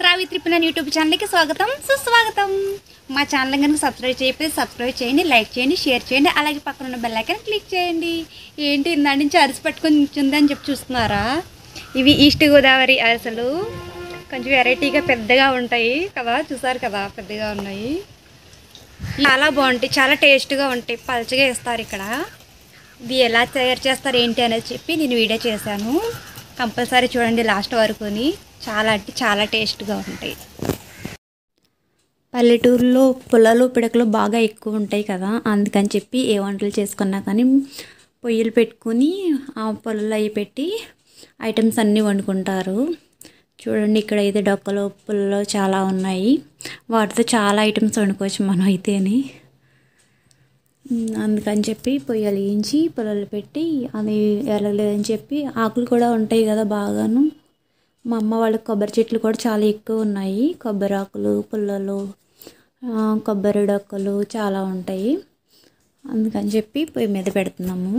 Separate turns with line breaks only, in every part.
రావి త్రిపున యూట్యూబ్ ఛానల్కి స్వాగతం సుస్వాగతం మా ఛానల్ కనుక సబ్స్క్రైబ్ చేయకపోతే సబ్స్క్రైబ్ చేయండి లైక్ చేయండి షేర్ చేయండి అలాగే పక్కన ఉన్న బెల్ ఐకాన్ క్లిక్ చేయండి ఏంటి ఇందాడి నుంచి అరిసి పట్టుకొని నిల్చుంది అని చెప్పి చూస్తున్నారా ఇవి ఈస్ట్ గోదావరి అరిసెలు కొంచెం వెరైటీగా పెద్దగా ఉంటాయి కదా చూసారు కదా పెద్దగా ఉన్నాయి చాలా బాగుంటాయి చాలా టేస్ట్గా ఉంటాయి పలచగా ఇస్తారు ఇక్కడ ఇది ఎలా తయారు చేస్తారు ఏంటి అనేది చెప్పి నేను వీడియో చేశాను కంపల్సరీ చూడండి లాస్ట్ వరకుని చాలా అంటే చాలా టేస్ట్గా ఉంటాయి పల్లెటూరులో పొలాలు పిడకలు బాగా ఎక్కువ ఉంటాయి కదా అందుకని చెప్పి ఏ వంటలు చేసుకున్నా కానీ పొయ్యిలు పెట్టుకుని ఆ పొలాలు అవి పెట్టి ఐటమ్స్ అన్నీ వండుకుంటారు చూడండి ఇక్కడ అయితే డొక్కలు పుల్లలు చాలా ఉన్నాయి వాటితో చాలా ఐటమ్స్ వండుకోవచ్చు మనం అయితేని ఉమ్, అందుకని చెప్పి పొయ్యి వెలిగించి పొలాలు పెట్టి అది ఎరగలేదని చెప్పి ఆకులు కూడా ఉంటాయి కదా బాగాను మా అమ్మ వాళ్ళ కొబ్బరి చెట్లు కూడా చాలా ఎక్కువ ఉన్నాయి కొబ్బరి ఆకులు పుల్లలు ఆ, కొబ్బరి డొక్కలు చాలా ఉంటాయి అందుకని చెప్పి పొయ్యి మీద పెడుతున్నాము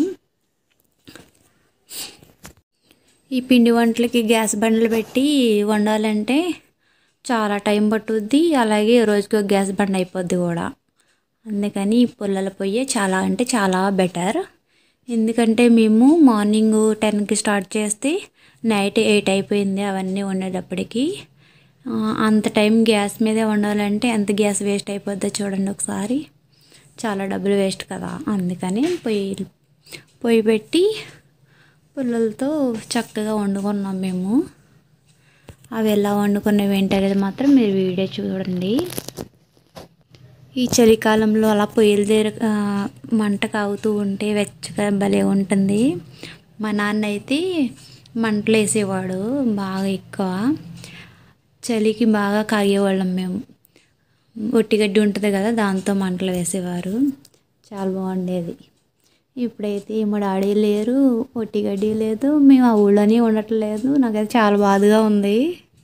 ఈ పిండి వంటలకి గ్యాస్ బండలు పెట్టి వండాలంటే చాలా టైం పట్టుద్ది అలాగే రోజుకి ఒక గ్యాస్ బండ అయిపోద్ది కూడా అందుకని ఈ పుల్లల పొయ్యి చాలా అంటే చాలా బెటర్ ఎందుకంటే మేము మార్నింగ్ టెన్కి స్టార్ట్ చేస్తే నైట్ ఎయిట్ అయిపోయింది అవన్నీ వండేటప్పటికి ఆ, అంత టైం గ్యాస్ మీదే వండాలంటే ఎంత గ్యాస్ వేస్ట్ అయిపోద్దో చూడండి ఒకసారి చాలా డబ్బులు వేస్ట్ కదా అందుకని పొయ్యి పొయ్యి పెట్టి పుల్లలతో చక్కగా వండుకున్నాం మేము అవి ఎలా వండుకునేవి ఏంటనేది మాత్రం మీరు వీడియో చూడండి ఈ చలికాలంలో అలా పొయ్యిల దగ్గర ఆ, మంట కాగుతూ ఉంటే వెచ్చగా భలే ఉంటుంది మా నాన్న అయితే మంటలు వేసేవాడు బాగా ఎక్కువ చలికి బాగా కాగేవాళ్ళం మేము ఒట్టిగడ్డి ఉంటుంది కదా దాంతో మంటలు వేసేవారు చాలా బాగుండేది ఇప్పుడైతే మా డాడీ లేరు ఒట్టిగడ్డి లేదు మేము ఆ ఊళ్ళోనే ఉండట్లేదు నాకైతే చాలా బాధగా ఉంది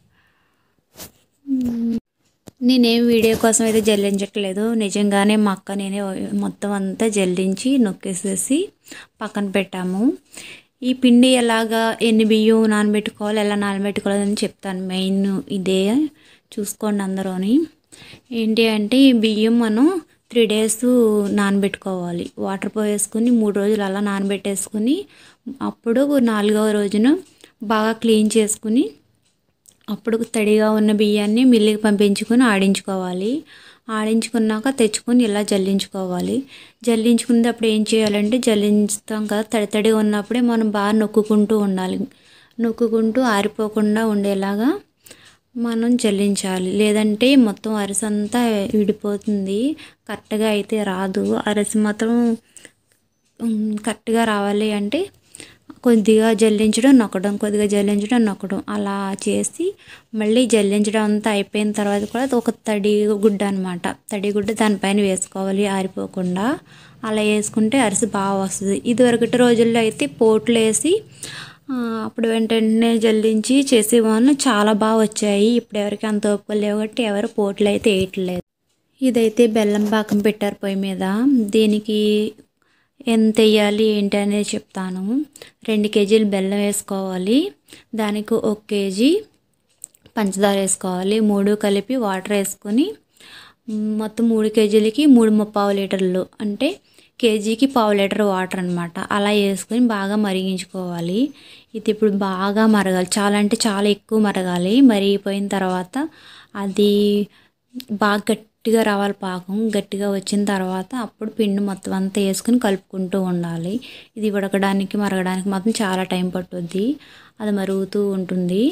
నేనేం వీడియో కోసం అయితే జల్లించట్లేదు నిజంగానే మా అక్క నేనే మొత్తం అంతా జల్లించి నొక్కేసేసి పక్కన పెట్టాము ఈ పిండి ఎలాగా ఎన్ని బియ్యం నానబెట్టుకోవాలి ఎలా నానబెట్టుకోవాలి అని చెప్తాను మెయిన్ ఇదే చూసుకోండి అందరూని ఏంటి అంటే ఈ బియ్యం మనం త్రీ డేస్ నానబెట్టుకోవాలి వాటర్ పోసేసుకుని మూడు రోజులు అలా నానబెట్టేసుకుని అప్పుడు నాలుగవ రోజున బాగా క్లీన్ చేసుకుని అప్పుడు తడిగా ఉన్న బియ్యాన్ని మిల్లుకి పంపించుకొని ఆడించుకోవాలి ఆడించుకున్నాక తెచ్చుకొని ఇలా జల్లించుకోవాలి జల్లించుకునేటప్పుడు ఏం చేయాలంటే జల్లించుతాం కదా తడి తడిగా ఉన్నప్పుడే మనం బాగా నొక్కుకుంటూ ఉండాలి నొక్కుకుంటూ ఆరిపోకుండా ఉండేలాగా మనం జల్లించాలి లేదంటే మొత్తం అరిసె అంతా విడిపోతుంది కరెక్ట్గా అయితే రాదు అరిసె మాత్రం ఉమ్, కరెక్ట్గా రావాలి అంటే కొద్దిగా జల్లించడం నొక్కడం కొద్దిగా జల్లించడం నొక్కడం అలా చేసి మళ్ళీ జల్లించడం అంతా అయిపోయిన తర్వాత కూడా ఒక తడి గుడ్డ అనమాట తడి గుడ్డ దానిపైన వేసుకోవాలి ఆరిపోకుండా అలా వేసుకుంటే అరిసి బాగా వస్తుంది ఇదివరకటి రోజుల్లో అయితే పోట్లు వేసి ఆ, అప్పుడు వెంటనే జల్లించి చేసేవాళ్ళు చాలా బాగా వచ్చాయి ఇప్పుడు ఎవరికి అంత ఓపిక లేవు కాబట్టి ఎవరు పోట్లు అయితే వేయట్లేదు ఇదైతే బెల్లం పాకం పెట్టారు పొయ్యి మీద దీనికి ఎంత వేయాలి ఏంటి అనేది చెప్తాను రెండు కేజీలు బెల్లం వేసుకోవాలి దానికి ఒక కేజీ పంచదార వేసుకోవాలి మూడు కలిపి వాటర్ వేసుకొని మ్, మొత్తం మూడు కేజీలకి మూడు ముప్పావు లీటర్లు అంటే కేజీకి పావు లీటర్ వాటర్ అనమాట అలా వేసుకొని బాగా మరిగించుకోవాలి ఇది ఇప్పుడు బాగా మరగాలి చాలా అంటే చాలా ఎక్కువ మరగాలి మరిగిపోయిన తర్వాత అది బాగా గట్టిగా రావాలి పాకం గట్టిగా వచ్చిన తర్వాత అప్పుడు పిండి మొత్తం అంతా వేసుకుని కలుపుకుంటూ ఉండాలి ఇది ఉడకడానికి మరగడానికి మాత్రం చాలా టైం పట్టుద్ది అది మరుగుతూ ఉంటుంది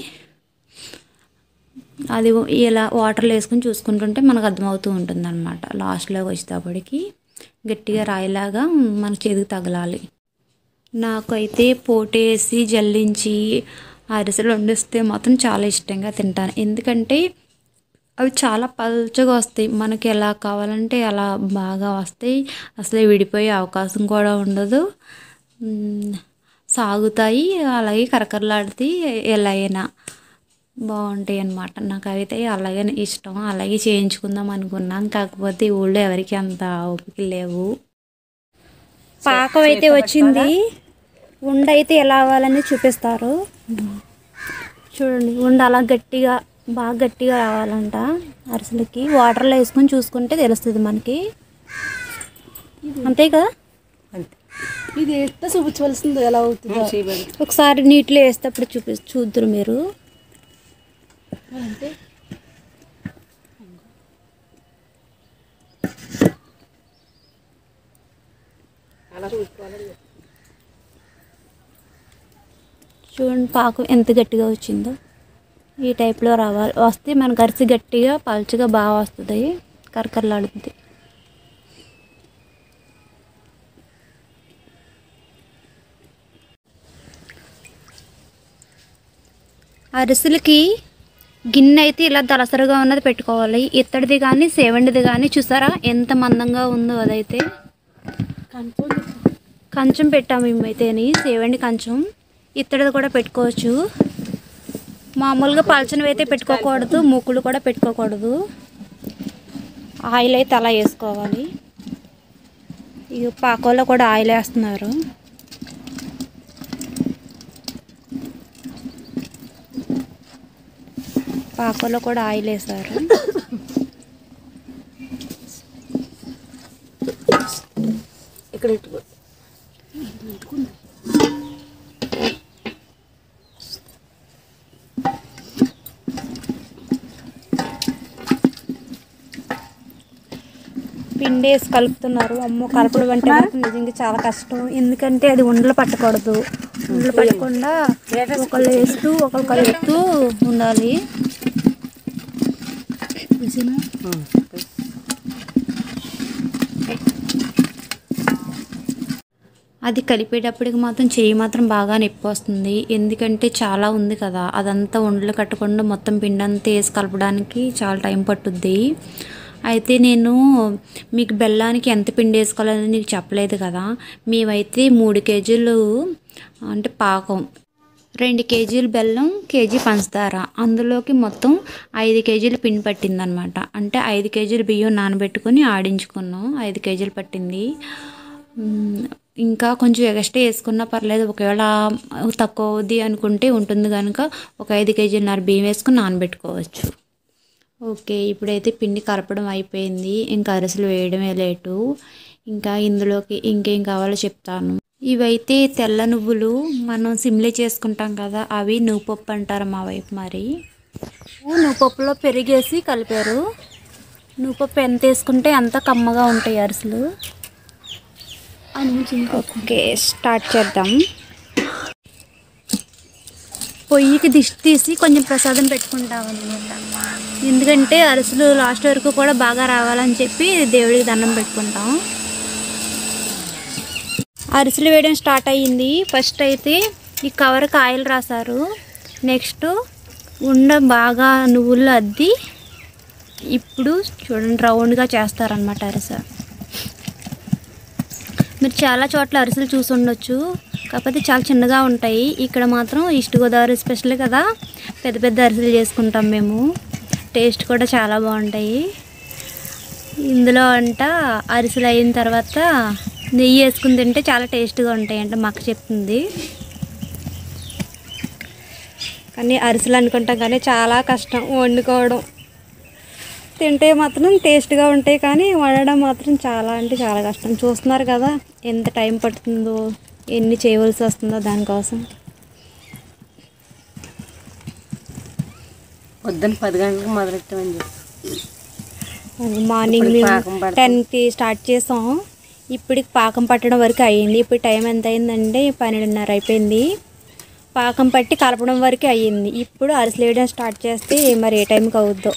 అది ఇలా వాటర్లో వేసుకుని చూసుకుంటుంటే మనకు అర్థమవుతూ ఉంటుంది అనమాట లాస్ట్లోకి వచ్చేటప్పటికి గట్టిగా రాయిలాగా మన చేతికి తగలాలి నాకైతే పోటేసి జల్లించి అరిసెలు వండిస్తే మాత్రం చాలా ఇష్టంగా తింటాను ఎందుకంటే అవి చాలా పల్చగా వస్తాయి మనకి ఎలా కావాలంటే అలా బాగా వస్తాయి అసలు విడిపోయే అవకాశం కూడా ఉండదు మ్, సాగుతాయి అలాగే కరకరలాడితే ఎలా అయినా బాగుంటాయి అన్నమాట నాకు అయితే అలాగే ఇష్టం అలాగే చేయించుకుందాం అనుకున్నాం కాకపోతే ఈ ఊళ్ళో ఎవరికి అంత ఓపిక లేవు పాకం అయితే వచ్చింది ఉండ అయితే ఎలా అవ్వాలని చూపిస్తారు చూడండి ఉండ అలా గట్టిగా బాగా గట్టిగా రావాలంట అరిసెలకి వాటర్లో వేసుకొని చూసుకుంటే తెలుస్తుంది మనకి అంతే కదా
అంతే
ఇది వేస్తే చూపించవలసింది ఎలా అవుతుందో
చేయబడి
ఒకసారి నీటిలో వేసేటప్పుడు చూపి చూద్దరు మీరు
అంతే
అలా చూసుకోవాలని
చూడండి పాకం ఎంత గట్టిగా వచ్చిందో ఈ టైప్లో రావాలి వస్తే మనకు అరిసి గట్టిగా పలుచగా బాగా వస్తుంది కరకరలాడుతుంది అరిసెలకి గిన్నె అయితే ఇలా దలసరిగా ఉన్నది పెట్టుకోవాలి ఇత్తడిది కానీ సేవండిది కానీ చూసారా ఎంత మందంగా ఉందో అదైతే
కన్ఫర్మ్
కంచం పెట్టాము మేమైతేని సేవండి కంచం ఇత్తడిది కూడా పెట్టుకోవచ్చు మామూలుగా పలచనవి అయితే పెట్టుకోకూడదు మూకులు కూడా పెట్టుకోకూడదు ఆయిల్ అయితే అలా వేసుకోవాలి ఇక పాకోలో కూడా ఆయిల్ వేస్తున్నారు పాకోలో కూడా ఆయిల్ వేసారు
ఇక్కడ ఇట్టుకో
పిండి వేసి కలుపుతున్నారు అమ్మో కలపడం అంటే మాత్రం నిజంగా చాలా కష్టం ఎందుకంటే అది ఉండలు పట్టకూడదు ఉండలు పట్టకుండా ఒకళ్ళు వేస్తూ ఒకళ్ళు కలుపుతూ ఉండాలి
విసినా
అది కలిపేటప్పటికి మాత్రం చెయ్యి మాత్రం బాగా నొప్పి వస్తుంది ఎందుకంటే చాలా ఉంది కదా అదంతా ఉండలు కట్టకుండా మొత్తం పిండి అంతా వేసి కలపడానికి చాలా టైం పట్టుద్ది అయితే నేను మీకు బెల్లానికి ఎంత పిండి వేసుకోవాలని నీకు చెప్పలేదు కదా మేమైతే మూడు కేజీలు అంటే పాకం రెండు కేజీలు బెల్లం కేజీ పంచదార అందులోకి మొత్తం ఐదు కేజీలు పిండి పట్టిందనమాట అంటే ఐదు కేజీలు బియ్యం నానబెట్టుకొని ఆడించుకున్నాం ఐదు కేజీలు పట్టింది మ్, ఇంకా కొంచెం ఎగస్ట్రా వేసుకున్నా పర్లేదు ఒకవేళ తక్కువ అవుద్ది అనుకుంటే ఉంటుంది కనుక ఒక ఐదు కేజీలన్నర బియ్యం వేసుకుని నానబెట్టుకోవచ్చు ఓకే ఇప్పుడైతే పిండి కలపడం అయిపోయింది ఇంకా అరిసెలు వేయడమే లేటు ఇంకా ఇందులోకి ఇంకేం కావాలో చెప్తాను ఇవైతే తెల్ల నువ్వులు మనం సిమ్లే చేసుకుంటాం కదా అవి నువ్వుపప్పు అంటారు మా వైపు మరి నువ్వుపప్పులో పెరిగేసి కలిపారు నువ్వుపప్పు ఎంత వేసుకుంటే అంత కమ్మగా ఉంటాయి అరిసెలు ఓకే స్టార్ట్ చేద్దాం పొయ్యికి దిష్టి తీసి కొంచెం ప్రసాదం పెట్టుకుంటాం అనమాట ఎందుకంటే అరిసెలు లాస్ట్ వరకు కూడా బాగా రావాలని చెప్పి దేవుడికి దండం పెట్టుకుంటాం అరిసెలు వేయడం స్టార్ట్ అయ్యింది ఫస్ట్ అయితే ఈ కవర్కి ఆయిల్ రాశారు నెక్స్ట్ ఉండ బాగా నువ్వులు అద్ది ఇప్పుడు చూడండి రౌండ్గా చేస్తారనమాట అరిసె మీరు చాలా చోట్ల అరిసెలు చూసి ఉండొచ్చు కాకపోతే చాలా చిన్నగా ఉంటాయి ఇక్కడ మాత్రం ఈస్ట్ గోదావరి స్పెషల్ కదా పెద్ద పెద్ద అరిసెలు చేసుకుంటాం మేము టేస్ట్ కూడా చాలా బాగుంటాయి ఇందులో అంట అరిసెలు అయిన తర్వాత నెయ్యి వేసుకుని తింటే చాలా టేస్ట్గా ఉంటాయి అంటే మాకు చెప్తుంది కానీ అరిసెలు అనుకుంటాం కానీ చాలా కష్టం వండుకోవడం తింటే మాత్రం టేస్ట్గా ఉంటాయి కానీ వండడం మాత్రం చాలా అంటే చాలా కష్టం చూస్తున్నారు కదా ఎంత టైం పడుతుందో ఎన్ని చేయవలసి వస్తుందో దానికోసం
పొద్దున్న పది గంటలకు మొదలెట్టామని చెప్పి
అది మార్నింగ్
ఇప్పుడు
మేము
పాకం పడతాం.
టెన్కి స్టార్ట్ చేసాం ఇప్పటికి పాకం పట్టడం వరకు అయ్యింది ఇప్పుడు టైం ఎంత అయిందంటే పన్నెండున్నర అయిపోయింది పాకం పట్టి కలపడం వరకు అయ్యింది ఇప్పుడు అరిసెలు వేయడం స్టార్ట్ చేస్తే మరి ఏ టైంకి అవుద్దో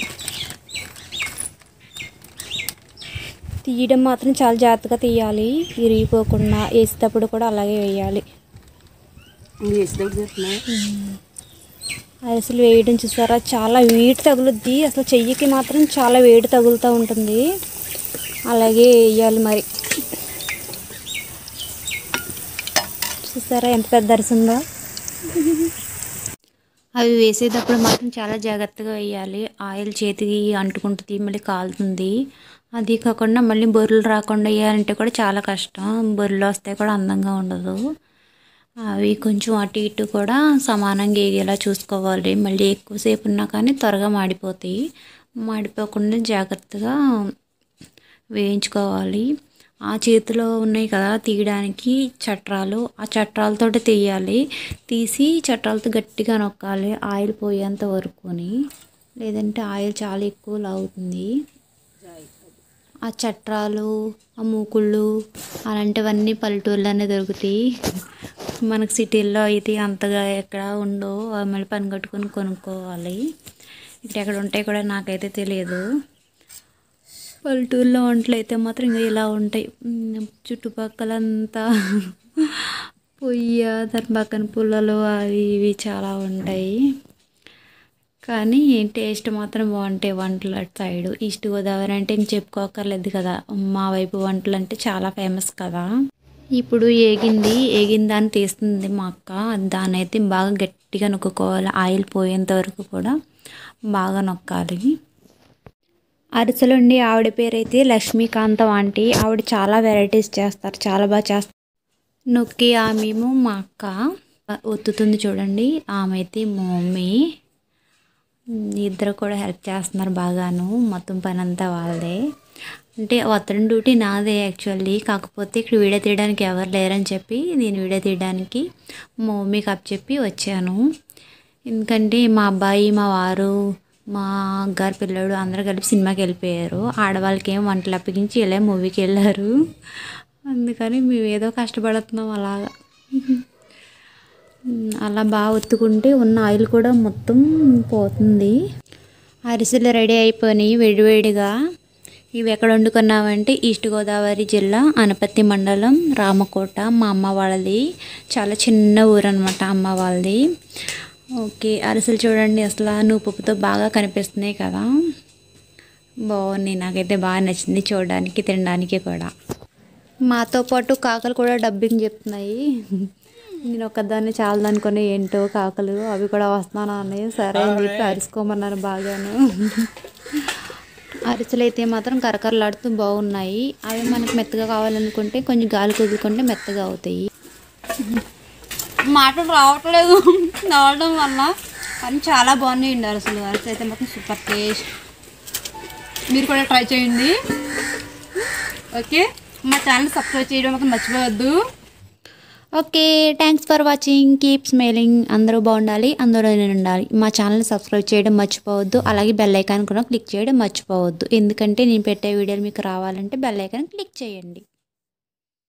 తీయడం మాత్రం చాలా జాగ్రత్తగా తీయాలి ఇరిగిపోకుండా వేసేటప్పుడు కూడా అలాగే వేయాలి
మీరు వేసేటప్పుడు చెప్తున్నా
అరిసెలు వేయడం చూసారా చాలా వేడి తగులుద్ది అసలు చెయ్యికి మాత్రం చాలా వేడి తగులుతూ ఉంటుంది అలాగే వేయాలి మరి చూసారా ఎంత పెద్ద అరిసె ఉందో అవి వేసేటప్పుడు మాత్రం చాలా జాగ్రత్తగా వేయాలి ఆయిల్ చేతికి అంటుకుంటుంది మళ్ళీ కాలుతుంది అది కాకుండా మళ్ళీ బొర్రెలు రాకుండా వేయాలంటే కూడా చాలా కష్టం బొర్రెలు వస్తే కూడా అందంగా ఉండదు అవి కొంచెం అటు ఇటు కూడా సమానంగా ఎగేలా చూసుకోవాలి మళ్ళీ ఎక్కువసేపు ఉన్నా కానీ త్వరగా మాడిపోతాయి మాడిపోకుండా జాగ్రత్తగా వేయించుకోవాలి ఆ చేతిలో ఉన్నాయి కదా తీయడానికి చట్రాలు ఆ చట్రాలతో తీయాలి తీసి చట్రాలతో గట్టిగా నొక్కాలి ఆయిల్ పోయేంత వరకుని లేదంటే ఆయిల్ చాలా ఎక్కువ లాగుతుంది ఆ చట్రాలు ఆ మూకుళ్ళు అలాంటివన్నీ పల్లెటూళ్ళలోనే దొరుకుతాయి మనకు సిటీల్లో అయితే అంతగా ఎక్కడ ఉండవు అవి మళ్ళీ పని కట్టుకొని కొనుక్కోవాలి ఇక్కడ ఎక్కడ ఉంటాయి కూడా నాకైతే తెలియదు పల్లెటూరులో వంటలు అయితే మాత్రం ఇంకా ఇలా ఉంటాయి ఉమ్, చుట్టుపక్కలంతా పొయ్య దాని పక్కన పుల్లలు అవి ఇవి చాలా ఉంటాయి కానీ టేస్ట్ మాత్రం బాగుంటాయి వంటలు అటు సైడ్ ఈస్ట్ గోదావరి అంటే ఇంక చెప్పుకోకర్లేదు కదా మా వైపు వంటలు అంటే చాలా ఫేమస్ కదా ఇప్పుడు ఏగింది ఏగిన దాన్ని తీస్తుంది మా అక్క దాన్ని అయితే బాగా గట్టిగా నొక్కుకోవాలి ఆయిల్ పోయేంత వరకు కూడా బాగా నొక్కాలి అరిసెలుండి ఆవిడ పేరు అయితే లక్ష్మీకాంతం ఆంటీ ఆవిడ చాలా వెరైటీస్ చేస్తారు చాలా బాగా చేస్తారు నొక్కి ఆమెమో మా అక్క ఒత్తుతుంది చూడండి ఆమె అయితే మా మమ్మీ ఇద్దరు కూడా హెల్ప్ చేస్తున్నారు బాగాను మొత్తం పని అంతా వాళ్ళదే అంటే ఒత్తడం డ్యూటీ నాదే యాక్చువల్లీ కాకపోతే ఇక్కడ వీడియో తీయడానికి ఎవరు లేరని చెప్పి నేను వీడియో తీయడానికి మా మమ్మీకి అప్ చెప్పి వచ్చాను ఎందుకంటే మా అబ్బాయి మా వారు మా గారి పిల్లడు అందరూ కలిపి సినిమాకి వెళ్ళిపోయారు ఆడవాళ్ళకి ఏం వంటలు అప్పగించి ఇలా మూవీకి వెళ్ళారు అందుకని మేము ఏదో కష్టపడుతున్నాం అలాగా ఉమ్, అలా బాగా ఒత్తుకుంటే ఉన్న ఆయిల్ కూడా మొత్తం పోతుంది అరిసెలు రెడీ అయిపోయినాయి వేడివేడిగా ఇవి ఎక్కడ వండుకున్నామంటే ఈస్ట్ గోదావరి జిల్లా అనపత్తి మండలం రామకోట మా అమ్మ వాళ్ళది చాలా చిన్న ఊరు అనమాట అమ్మ వాళ్ళది ఓకే అరిసెలు చూడండి అసలు నూపప్పుతో బాగా కనిపిస్తున్నాయి కదా బాగున్నాయి నాకైతే బాగా నచ్చింది చూడడానికి తినడానికి కూడా మాతో పాటు కాకలు కూడా డబ్బింగ్ చెప్తున్నాయి నేను ఒక్కదాన్ని చాలా అనుకుని ఏంటో కాకలు అవి కూడా వస్తాను అని సరే అని చెప్పి అరుసుకోమన్నారు బాగాను అరిసెలు అయితే మాత్రం కరకరలాడుతూ బాగున్నాయి అవి మనకి మెత్తగా కావాలనుకుంటే కొంచెం గాలి కుదురుకుంటే మెత్తగా అవుతాయి మాటలు రావట్లేదు రావడం వల్ల కానీ చాలా బాగున్నాయండి అరిసెలు అరిసెలు అయితే మాత్రం సూపర్ టేస్ట్ మీరు కూడా ట్రై చేయండి ఓకే మా ఛానల్ సబ్స్క్రైబ్ చేయడం మాత్రం మర్చిపోవద్దు okay thanks for watching keep smiling అందరూ బాగుండాలి అందరూ నేను ఉండాలి మా ఛానల్ సబ్స్క్రైబ్ చేయడం మర్చిపోవద్దు అలాగే బెల్ ఐకాన్ కూడా క్లిక్ చేయడం మర్చిపోవద్దు ఎందుకంటే నేను పెట్టే వీడియోలు మీకు రావాలంటే బెల్ ఐకాన్ క్లిక్ చేయండి